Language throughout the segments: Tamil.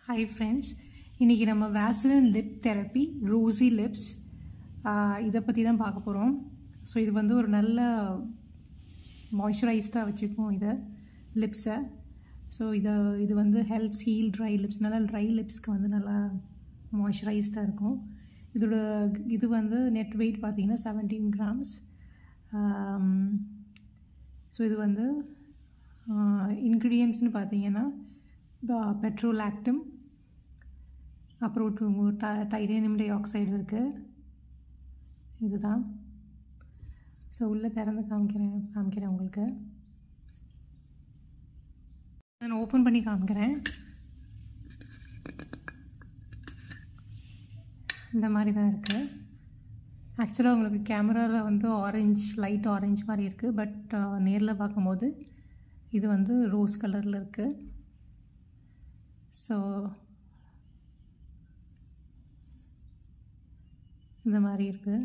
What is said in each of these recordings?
ஹாய் ஃப்ரெண்ட்ஸ் இன்றைக்கி நம்ம Vaseline lip therapy rosy lips இதை பற்றி தான் பார்க்க போகிறோம் ஸோ இது வந்து ஒரு நல்ல மாய்ஸ்சரைஸ்டாக வச்சுக்கும் இதை லிப்ஸை ஸோ இதை இது வந்து ஹெல்ப்ஸ் ஹீல் ட்ரை லிப்ஸ் நல்லா ட்ரை லிப்ஸ்க்கு வந்து நல்லா மாய்ஸ்சரைஸ்டாக இருக்கும் இதோட இது வந்து நெட் வெயிட் பார்த்தீங்கன்னா செவன்டீன் கிராம்ஸ் ஸோ இது வந்து இன்க்ரீடியன்ட்ஸ்னு பார்த்தீங்கன்னா பெட்ரோல் ஆக்டம் அப்புறம் டூ ட டைரேனியம் டை ஆக்சைடு இருக்குது இதுதான் ஸோ உள்ளே திறந்து காமிக்கிறேன் காமிக்கிறேன் உங்களுக்கு நான் ஓப்பன் பண்ணி காமிக்கிறேன் இந்த மாதிரி தான் இருக்குது ஆக்சுவலாக உங்களுக்கு கேமராவில் வந்து ஆரஞ்ச் லைட் ஆரஞ்ச் மாதிரி இருக்குது பட் நேரில் பார்க்கும்போது இது வந்து ரோஸ் கலரில் இருக்குது ஸோ இந்த மாதிரி இருக்குது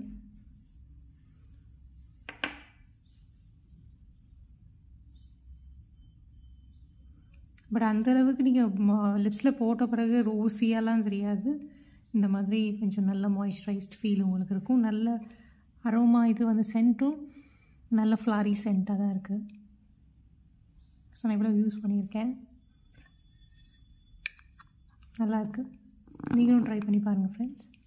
பட் அந்தளவுக்கு நீங்கள் லிப்ஸில் போட்ட பிறகு ரோஸியாலாம் தெரியாது இந்த மாதிரி கொஞ்சம் நல்ல மாய்ஸ்சரைஸ்ட் ஃபீல் உங்களுக்கு இருக்கும் நல்ல அரோமா இது வந்து சென்ட்டும் நல்ல ஃப்ளாரி சென்ட்டாக தான் இருக்குது ஸோ நான் இவ்வளோ யூஸ் பண்ணியிருக்கேன் நல்லாயிருக்கு நீங்களும் ட்ரை பண்ணி பாருங்கள் ஃப்ரெண்ட்ஸ்